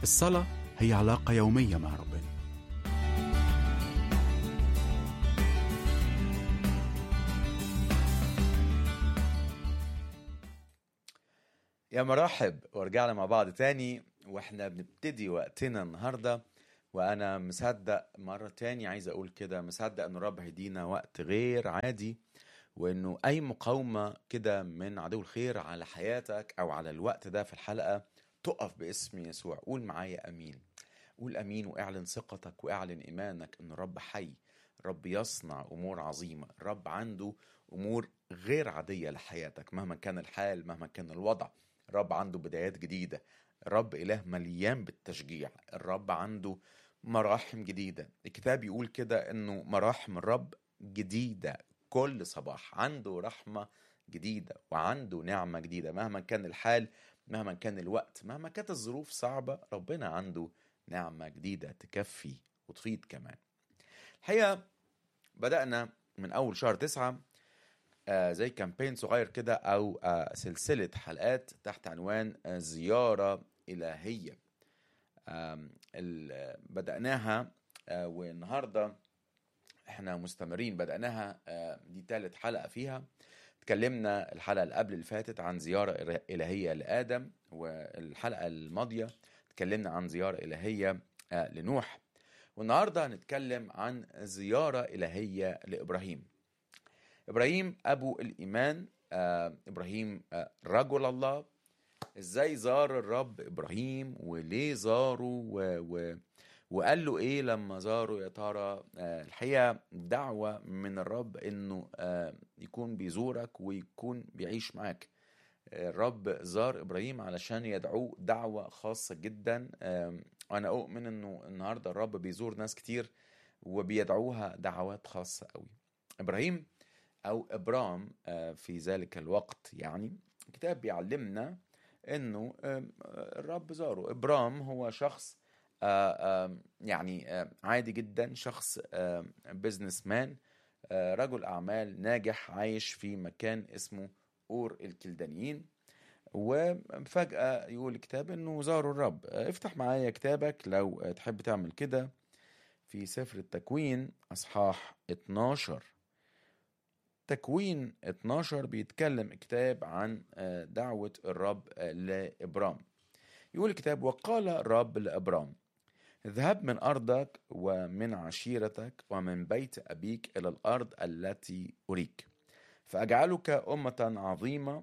الصلاة هي علاقة يومية مع ربنا يا مرحب ورجعنا مع بعض تاني واحنا بنبتدي وقتنا النهاردة وانا مصدق مرة تاني عايز اقول كده مصدق ان الرب هيدينا وقت غير عادي وانه اي مقاومة كده من عدو الخير على حياتك او على الوقت ده في الحلقة تقف باسم يسوع قول معايا امين قول امين واعلن ثقتك واعلن ايمانك ان الرب حي الرب يصنع امور عظيمه الرب عنده امور غير عاديه لحياتك مهما كان الحال مهما كان الوضع الرب عنده بدايات جديده الرب اله مليان بالتشجيع الرب عنده مراحم جديده الكتاب يقول كده انه مراحم الرب جديده كل صباح عنده رحمه جديده وعنده نعمه جديده مهما كان الحال مهما كان الوقت مهما كانت الظروف صعبه ربنا عنده نعمه جديده تكفي وتفيض كمان الحقيقه بدأنا من أول شهر تسعة آه زي كامبين صغير كده أو آه سلسلة حلقات تحت عنوان آه زيارة إلهية آم، ال- بدأناها آه والنهاردة احنا مستمرين بدأناها آه دي تالت حلقة فيها اتكلمنا الحلقة اللي قبل اللي فاتت عن زيارة إله- إلهية لآدم والحلقة الماضية اتكلمنا عن زيارة إلهية آه لنوح والنهارده هنتكلم عن زيارة إلهية لإبراهيم. إبراهيم أبو الإيمان آه إبراهيم آه رجل الله إزاي زار الرب إبراهيم وليه زاره و... و... وقال له إيه لما زاره يا ترى آه الحقيقة دعوة من الرب إنه آه يكون بيزورك ويكون بيعيش معاك. الرب زار ابراهيم علشان يدعوه دعوه خاصه جدا آم، انا اؤمن انه النهارده الرب بيزور ناس كتير وبيدعوها دعوات خاصه قوي ابراهيم او ابرام آه، في ذلك الوقت يعني الكتاب بيعلمنا انه آم، الرب زاره ابرام هو شخص آه، آم، يعني آه، عادي جدا شخص بزنس مان رجل اعمال ناجح عايش في مكان اسمه اور الكلدانيين وفجأة يقول الكتاب انه زاروا الرب افتح معايا كتابك لو تحب تعمل كده في سفر التكوين اصحاح 12 تكوين 12 بيتكلم الكتاب عن دعوة الرب لإبرام يقول الكتاب وقال الرب لإبرام اذهب من أرضك ومن عشيرتك ومن بيت أبيك إلى الأرض التي أريك فأجعلك أمة عظيمة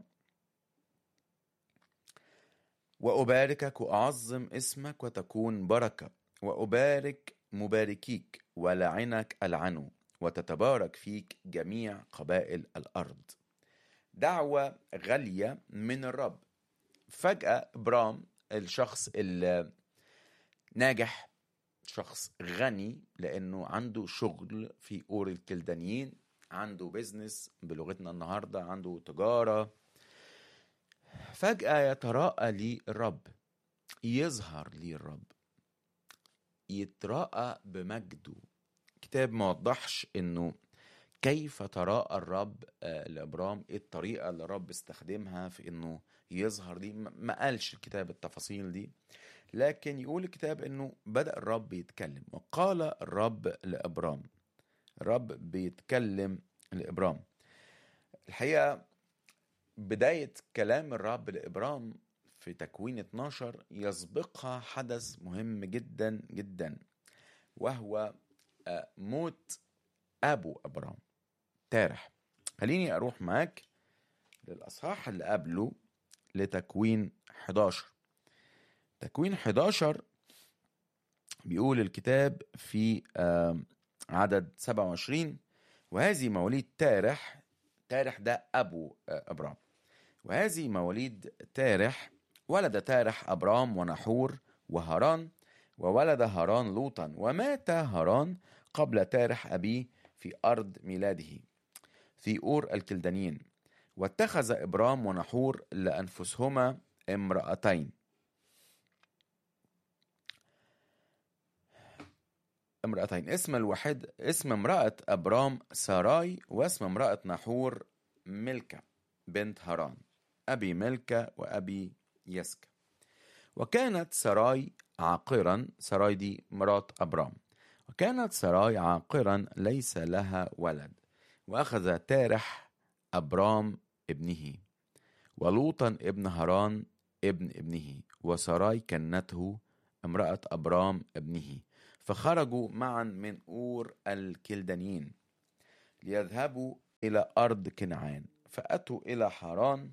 وأباركك وأعظم اسمك وتكون بركة وأبارك مباركيك ولعنك ألعنه وتتبارك فيك جميع قبائل الأرض دعوة غالية من الرب فجأة إبرام الشخص الناجح شخص غني لأنه عنده شغل في أور الكلدانيين عنده بيزنس بلغتنا النهاردة عنده تجارة فجأة يتراءى لي الرب يظهر لي الرب يتراءى بمجده كتاب ما وضحش انه كيف تراءى الرب آه، لابرام ايه الطريقه اللي الرب استخدمها في انه يظهر دي ما ما قالش الكتاب التفاصيل دي لكن يقول الكتاب انه بدا الرب يتكلم وقال الرب لابرام الرب بيتكلم لابرام الحقيقه بدايه كلام الرب لابرام في تكوين 12 يسبقها حدث مهم جدا جدا وهو آه، موت ابو ابرام تارح خليني اروح معاك للاصحاح اللي قبله لتكوين 11 تكوين 11 بيقول الكتاب في آه، عدد 27 وهذه مواليد تارح تارح ده ابو آه، ابرام وهذه مواليد تارح ولد تارح ابرام ونحور وهران وولد هران لوطا ومات هران قبل تارح ابيه في ارض ميلاده في اور الكلدانيين واتخذ ابرام ونحور لانفسهما امرأتين امرأتين اسم الواحد اسم امرأة أبرام ساراي واسم امرأة نحور ملكة بنت هران أبي ملكة وأبي يسكا وكانت سراي عاقرا سراي دي مرات أبرام وكانت سراي عاقرا ليس لها ولد وأخذ تارح أبرام ابنه ولوطا ابن هران ابن ابنه وسراي كنته امرأة أبرام ابنه فخرجوا معا من أور الكلدانيين ليذهبوا إلى أرض كنعان فأتوا إلى حران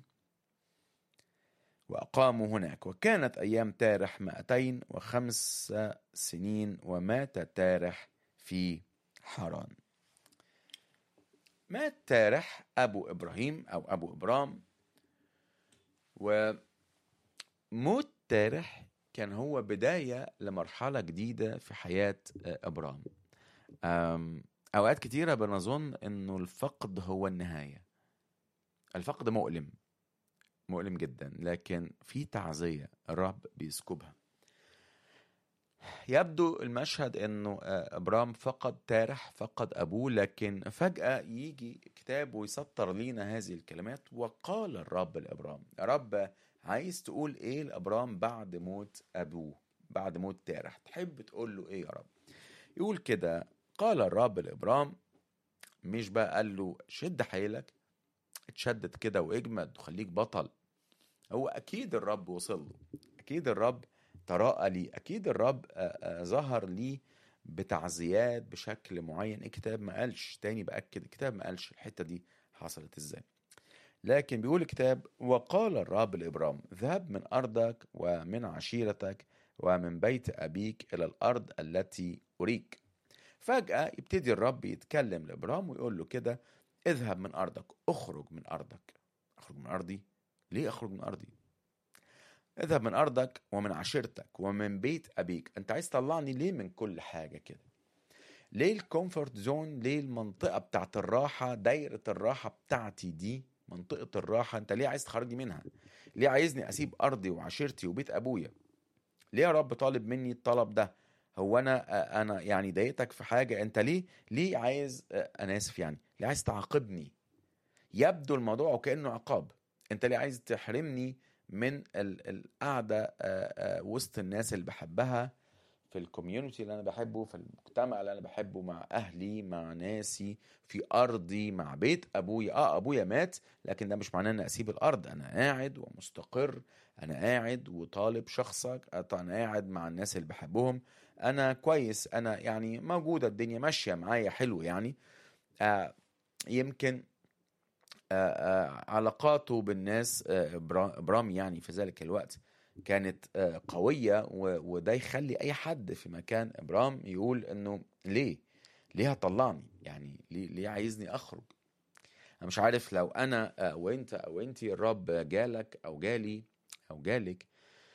وأقاموا هناك وكانت أيام تارح مائتين وخمس سنين ومات تارح في حران مات تارح أبو إبراهيم أو أبو إبرام وموت تارح كان هو بداية لمرحلة جديدة في حياة إبرام أم، أوقات كتيرة بنظن إنه الفقد هو النهاية الفقد مؤلم مؤلم جدا لكن في تعزية الرب بيسكبها يبدو المشهد انه آه، ابرام فقد تارح فقد ابوه لكن فجأة يجي كتاب ويسطر لينا هذه الكلمات وقال الرب لابرام يا رب عايز تقول ايه لابرام بعد موت ابوه بعد موت تارح تحب تقول له ايه يا رب يقول كده قال الرب لابرام مش بقى قال له شد حيلك اتشدد كده واجمد وخليك بطل هو اكيد الرب وصل له اكيد الرب تراءى لي اكيد الرب آه، آه، ظهر لي بتعزيات بشكل معين الكتاب ما قالش تاني باكد الكتاب ما قالش الحته دي حصلت ازاي لكن بيقول الكتاب وقال الرب لابرام ذهب من ارضك ومن عشيرتك ومن بيت ابيك الى الارض التي اريك فجاه يبتدي الرب يتكلم لابرام ويقول له كده اذهب من ارضك اخرج من ارضك اخرج من ارضي ليه اخرج من ارضي اذهب من ارضك ومن عشيرتك ومن بيت ابيك انت عايز تطلعني ليه من كل حاجه كده ليه الكومفورت زون ليه المنطقه بتاعت الراحه دايره الراحه بتاعتي دي منطقه الراحه انت ليه عايز تخرجني منها ليه عايزني اسيب ارضي وعشيرتي وبيت ابويا ليه يا رب طالب مني الطلب ده هو انا انا يعني ضايقتك في حاجه انت ليه ليه عايز انا اسف يعني ليه عايز تعاقبني يبدو الموضوع وكانه عقاب انت ليه عايز تحرمني من ال- القعده آه، آه، وسط الناس اللي بحبها في الكوميونتي اللي انا بحبه في المجتمع اللي انا بحبه مع اهلي مع ناسي في ارضي مع بيت ابويا اه ابويا مات لكن ده مش معناه ان اسيب الارض انا قاعد ومستقر انا قاعد وطالب شخصك أط- انا قاعد مع الناس اللي بحبهم انا كويس انا يعني موجوده الدنيا ماشيه معايا حلو يعني آه يمكن آه، آه، علاقاته بالناس آه، إبرا- ابرام يعني في ذلك الوقت كانت آه، قويه و- وده يخلي اي حد في مكان ابرام يقول انه ليه ليه هطلعني يعني ليه, ليه عايزني اخرج انا مش عارف لو انا آه، وانت او انتي الرب جالك او جالي او جالك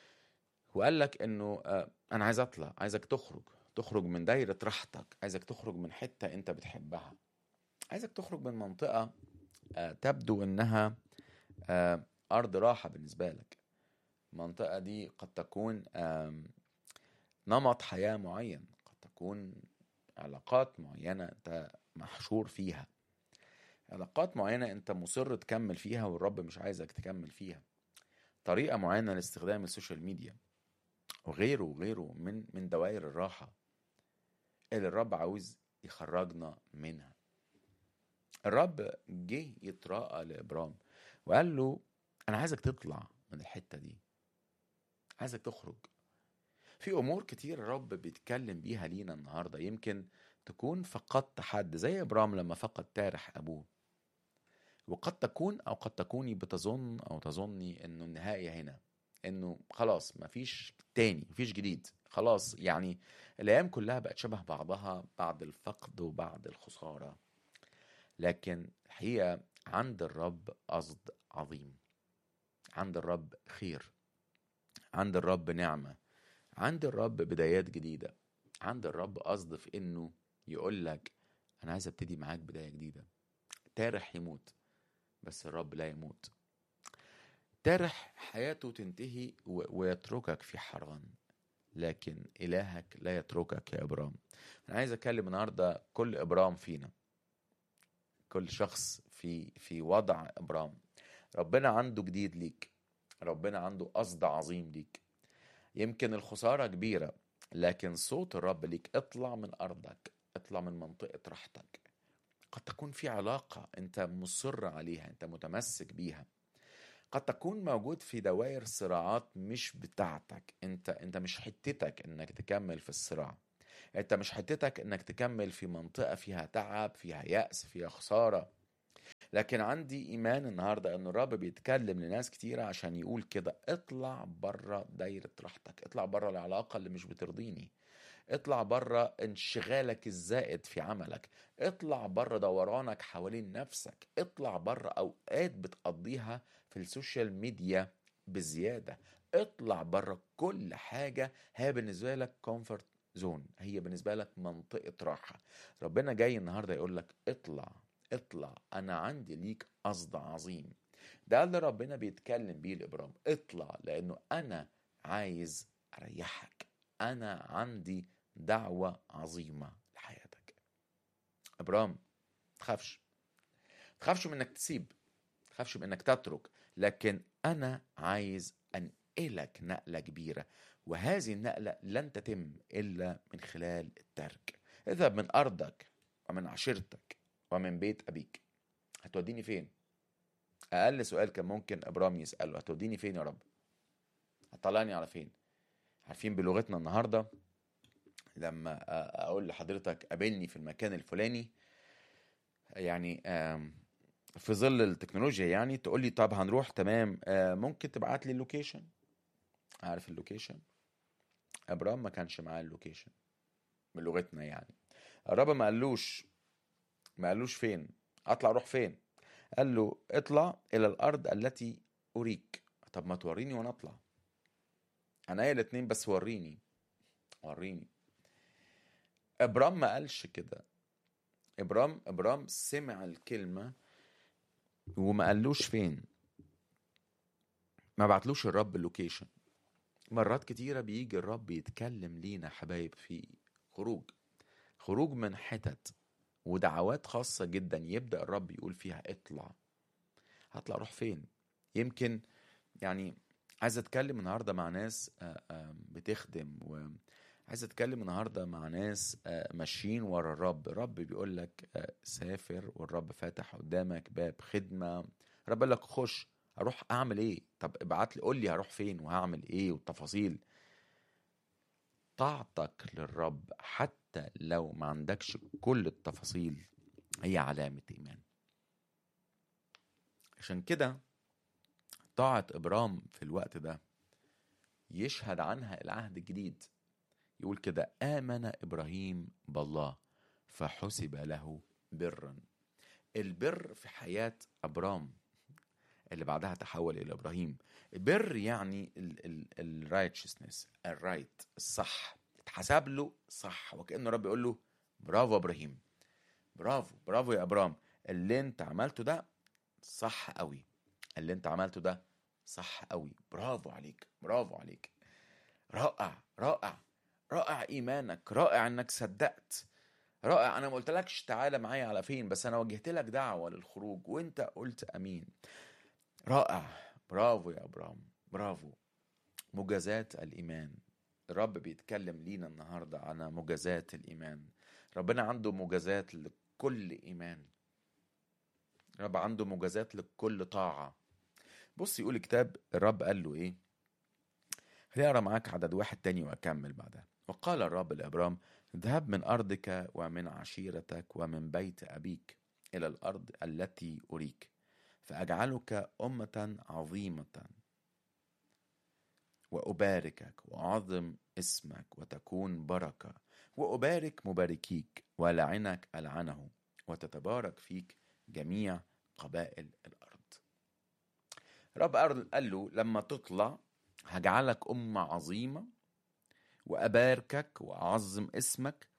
وقال لك انه آه، انا عايز اطلع عايزك تخرج تخرج من دايره راحتك عايزك تخرج من حته انت بتحبها عايزك تخرج من منطقه آه، تبدو انها آه، ارض راحه بالنسبه لك المنطقه دي قد تكون آم، نمط حياه معين قد تكون علاقات معينه انت محشور فيها علاقات معينه انت مصر تكمل فيها والرب مش عايزك تكمل فيها طريقه معينه لاستخدام السوشيال ميديا وغيره وغيره من من دوائر الراحه اللي الرب عاوز يخرجنا منها الرب جه يتراءى لابرام وقال له انا عايزك تطلع من الحته دي عايزك تخرج في امور كتير الرب بيتكلم بيها لينا النهارده يمكن تكون فقدت حد زي ابرام لما فقد تارح ابوه وقد تكون او قد تكوني بتظن او تظني انه النهايه هنا انه خلاص مفيش تاني مفيش جديد خلاص يعني الايام كلها بقت شبه بعضها بعد الفقد وبعد الخساره لكن الحقيقه عند الرب قصد عظيم عند الرب خير عند الرب نعمه عند الرب بدايات جديده عند الرب قصد في انه يقول لك انا عايز ابتدي معاك بدايه جديده تارح يموت بس الرب لا يموت تارح حياته تنتهي و- ويتركك في حران لكن إلهك لا يتركك يا إبرام أنا عايز أتكلم النهاردة كل إبرام فينا كل شخص في في وضع إبرام ربنا عنده جديد ليك ربنا عنده قصد عظيم ليك يمكن الخسارة كبيرة لكن صوت الرب ليك اطلع من أرضك اطلع من منطقة راحتك قد تكون في علاقة أنت مصر عليها أنت متمسك بيها قد تكون موجود في دوائر صراعات مش بتاعتك انت انت مش حتتك انك تكمل في الصراع انت مش حتتك انك تكمل في منطقة فيها تعب فيها يأس فيها خسارة لكن عندي ايمان النهاردة ان الرب بيتكلم لناس كتيرة عشان يقول كده اطلع بره دايرة راحتك اطلع بره العلاقة اللي مش بترضيني اطلع بره انشغالك الزائد في عملك اطلع بره دورانك حوالين نفسك اطلع بره اوقات بتقضيها في السوشيال ميديا بزيادة اطلع بره كل حاجة هي بالنسبة لك كومفورت زون هي بالنسبة لك منطقة راحة ربنا جاي النهاردة يقول لك اطلع اطلع انا عندي ليك قصد عظيم ده اللي ربنا بيتكلم بيه لابرام اطلع لانه انا عايز اريحك انا عندي دعوة عظيمة لحياتك ابرام تخافش تخافش من انك تسيب تخافش من انك تترك لكن انا عايز انقلك نقلة كبيرة وهذه النقلة لن تتم الا من خلال الترك اذهب من ارضك ومن عشيرتك ومن بيت ابيك هتوديني فين اقل سؤال كان ممكن ابرام يساله هتوديني فين يا رب هتطلعني على فين عارفين بلغتنا النهارده لما اقول لحضرتك قابلني في المكان الفلاني يعني في ظل التكنولوجيا يعني تقول لي طب هنروح تمام ممكن تبعت لي اللوكيشن عارف اللوكيشن ابرام ما كانش معاه اللوكيشن بلغتنا يعني الرب ما قالوش ما قالوش فين اطلع اروح فين قال له اطلع الى الارض التي اريك طب ما توريني وانا اطلع انا ايه الاتنين بس وريني وريني ابرام ما قالش كده ابرام ابرام سمع الكلمه وما قالوش فين ما بعتلوش الرب اللوكيشن مرات كتيرة بيجي الرب يتكلم لينا حبايب في خروج خروج من حتت ودعوات خاصة جدا يبدأ الرب يقول فيها اطلع هطلع اروح فين يمكن يعني عايز اتكلم النهارده مع ناس بتخدم وعايز اتكلم النهارده مع ناس ماشيين ورا الرب الرب بيقول لك سافر والرب فاتح قدامك باب خدمه الرب قال لك خش اروح اعمل ايه طب ابعت لي قول لي هروح فين وهعمل ايه والتفاصيل طاعتك للرب حتى لو ما عندكش كل التفاصيل هي علامة إيمان عشان كده طاعة إبرام في الوقت ده يشهد عنها العهد الجديد يقول كده آمن إبراهيم بالله فحسب له برا البر في حياة أبرام اللي بعدها تحول إلى إبراهيم بر يعني الرايتشسنس الرايت الصح اتحسب له صح وكأن الرب يقول له برافو إبراهيم برافو برافو يا أبرام اللي انت عملته ده صح قوي اللي انت عملته ده صح قوي برافو عليك برافو عليك رائع رائع رائع ايمانك رائع انك صدقت رائع انا ما قلتلكش تعالى معايا على فين بس انا وجهت لك دعوه للخروج وانت قلت امين رائع برافو يا ابرام برافو مجازات الايمان الرب بيتكلم لينا النهارده على مجازات الايمان ربنا عنده مجازات لكل ايمان الرب عنده مجازات لكل طاعه بص يقول الكتاب الرب قال له ايه خليني اقرا معاك عدد واحد تاني واكمل بعدها وقال الرب لابرام اذهب من ارضك ومن عشيرتك ومن بيت ابيك الى الارض التي اريك فاجعلك امه عظيمه واباركك واعظم اسمك وتكون بركه وابارك مباركيك ولعنك العنه وتتبارك فيك جميع قبائل الارض رب قال له لما تطلع هجعلك أمة عظيمة وأباركك وأعظم اسمك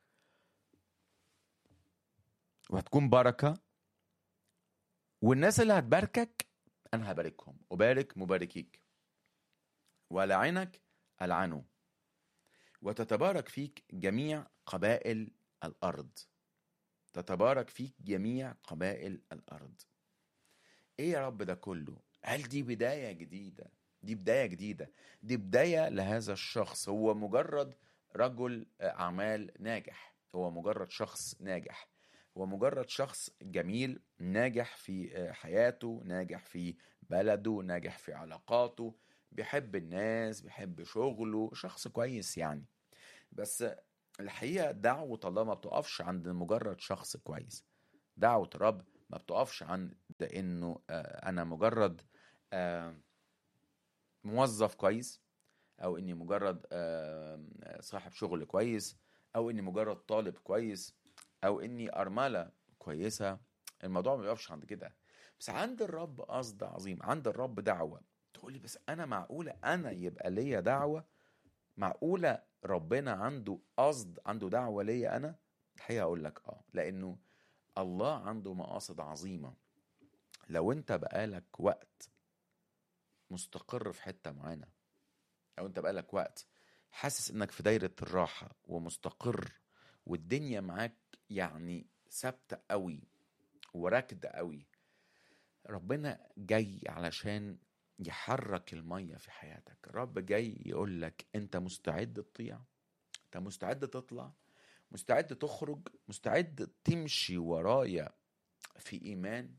وهتكون بركة والناس اللي هتباركك أنا هباركهم أبارك مباركيك ولعنك ألعنه وتتبارك فيك جميع قبائل الأرض تتبارك فيك جميع قبائل الأرض إيه يا رب ده كله هل دي بداية جديدة دي بداية جديدة دي بداية لهذا الشخص هو مجرد رجل أعمال ناجح هو مجرد شخص ناجح هو مجرد شخص جميل ناجح في حياته ناجح في بلده ناجح في علاقاته بيحب الناس بيحب شغله شخص كويس يعني بس الحقيقة دعوة الله ما بتقفش عند مجرد شخص كويس دعوة الرب ما بتقفش عند انه آه، انا مجرد آه، موظف كويس او اني مجرد آه، صاحب شغل كويس او اني مجرد طالب كويس او اني ارملة كويسة الموضوع ما بيقفش عند كده بس عند الرب قصد عظيم عند الرب دعوة تقولي بس انا معقولة انا يبقى ليا دعوة معقولة ربنا عنده قصد عنده دعوة ليا انا الحقيقة اقول لك اه لانه الله عنده مقاصد عظيمة لو انت بقالك وقت مستقر في حتة معينة او انت بقالك وقت حاسس انك في دايرة الراحة ومستقر والدنيا معاك يعني ثابتة قوي وراكدة قوي ربنا جاي علشان يحرك المية في حياتك الرب جاي يقول لك انت مستعد تطيع انت مستعد تطلع مستعد تخرج مستعد تمشي ورايا في ايمان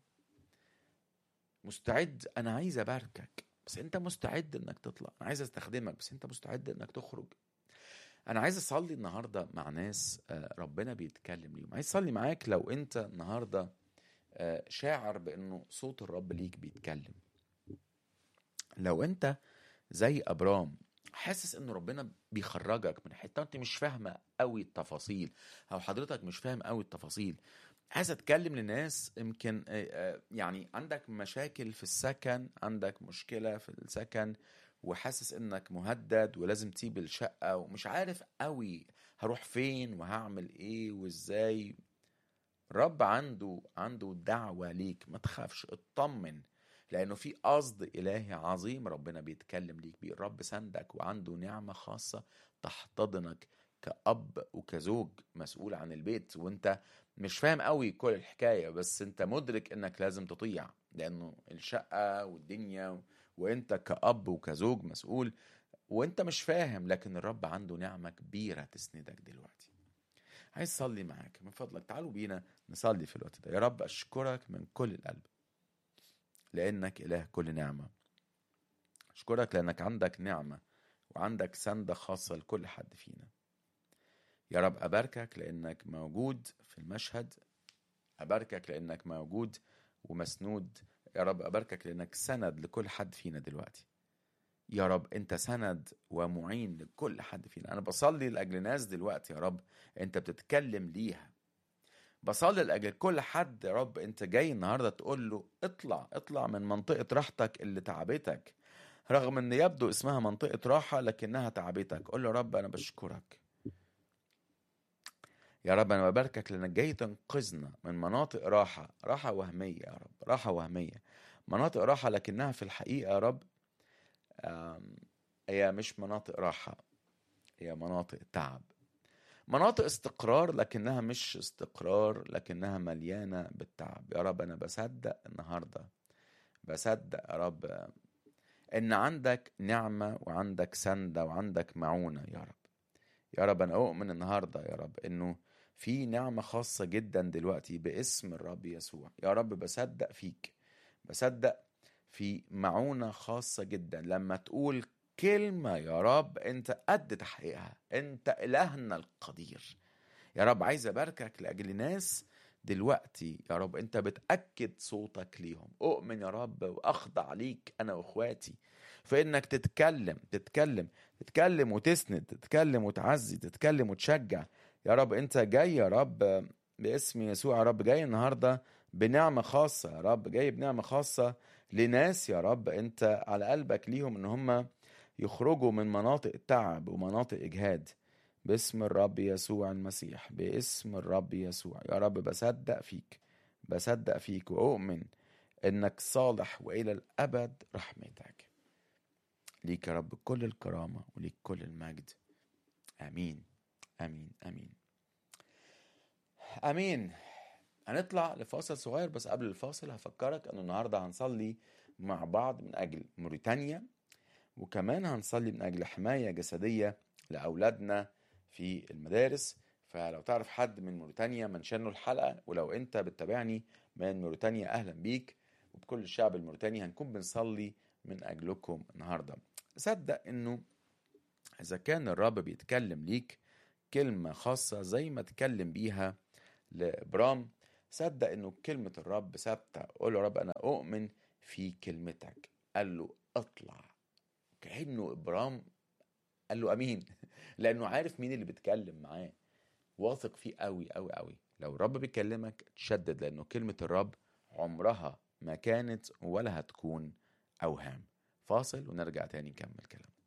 مستعد انا عايز اباركك بس انت مستعد انك تطلع انا عايز استخدمك بس انت مستعد انك تخرج انا عايز اصلي النهارده مع ناس آه، ربنا بيتكلم ليهم عايز اصلي معاك لو انت النهارده آه، شاعر بانه صوت الرب ليك بيتكلم لو انت زي ابرام حاسس ان ربنا بيخرجك من حته انت مش فاهمه قوي التفاصيل او حضرتك مش فاهم قوي التفاصيل عايز اتكلم لناس يمكن آه، آه، يعني عندك مشاكل في السكن عندك مشكله في السكن وحاسس انك مهدد ولازم تسيب الشقه ومش عارف قوي هروح فين وهعمل ايه وازاي الرب عنده عنده دعوه ليك ما تخافش اطمن لانه في قصد الهي عظيم ربنا بيتكلم ليك بيه الرب سندك وعنده نعمه خاصه تحتضنك كأب وكزوج مسؤول عن البيت وانت مش فاهم قوي كل الحكايه بس انت مدرك انك لازم تطيع لانه الشقه والدنيا وانت كأب وكزوج مسؤول وانت مش فاهم لكن الرب عنده نعمه كبيره تسندك دلوقتي عايز اصلي معاك من فضلك تعالوا بينا نصلي في الوقت ده يا رب اشكرك من كل القلب لانك اله كل نعمه اشكرك لانك عندك نعمه وعندك سنده خاصه لكل حد فينا يا رب اباركك لانك موجود في المشهد اباركك لانك موجود ومسنود يا رب اباركك لانك سند لكل حد فينا دلوقتي يا رب انت سند ومعين لكل حد فينا انا بصلي لاجل ناس دلوقتي يا رب انت بتتكلم ليها بصلي لاجل كل حد يا رب انت جاي النهارده تقول له اطلع اطلع من منطقه راحتك اللي تعبتك رغم ان يبدو اسمها منطقه راحه لكنها تعبتك قول له يا رب انا بشكرك يا رب انا بباركك لانك جاي تنقذنا من مناطق راحه راحه وهميه يا رب راحه وهميه مناطق راحه لكنها في الحقيقه يا رب آم، هي مش مناطق راحه هي مناطق تعب مناطق استقرار لكنها مش استقرار لكنها مليانه بالتعب يا رب انا بصدق النهارده بصدق يا رب ان عندك نعمه وعندك سنده وعندك معونه يا رب يا رب انا اؤمن النهارده يا رب انه في نعمه خاصه جدا دلوقتي باسم الرب يسوع يا رب بصدق فيك بصدق في معونه خاصه جدا لما تقول كلمه يا رب انت قد تحقيقها انت الهنا القدير يا رب عايز اباركك لاجل ناس دلوقتي يا رب انت بتاكد صوتك ليهم اؤمن يا رب واخضع ليك انا واخواتي فانك تتكلم تتكلم تتكلم وتسند تتكلم وتعزي تتكلم وتشجع يا رب انت جاي يا رب باسم يسوع يا رب جاي النهارده بنعمه خاصه يا رب جاي بنعمه خاصه لناس يا رب انت على قلبك ليهم ان هم يخرجوا من مناطق تعب ومناطق اجهاد باسم الرب يسوع المسيح باسم الرب يسوع يا رب بصدق فيك بصدق فيك واؤمن انك صالح والى الابد رحمتك ليك يا رب كل الكرامه وليك كل المجد امين امين امين امين هنطلع لفاصل صغير بس قبل الفاصل هفكرك ان النهارده هنصلي مع بعض من اجل موريتانيا وكمان هنصلي من أجل حماية جسدية لأولادنا في المدارس فلو تعرف حد من موريتانيا منشن له الحلقة ولو أنت بتتابعني من موريتانيا أهلا بيك وبكل الشعب الموريتاني هنكون بنصلي من أجلكم النهاردة صدق أنه إذا كان الرب بيتكلم ليك كلمة خاصة زي ما اتكلم بيها لإبرام صدق انه كلمة الرب ثابتة قول له يا رب انا اؤمن في كلمتك قال له اطلع كأنه إبرام قال له امين لانه عارف مين اللي بيتكلم معاه واثق فيه قوي قوي قوي لو الرب بيكلمك تشدد لانه كلمة الرب عمرها ما كانت ولا هتكون اوهام فاصل ونرجع تاني نكمل كلام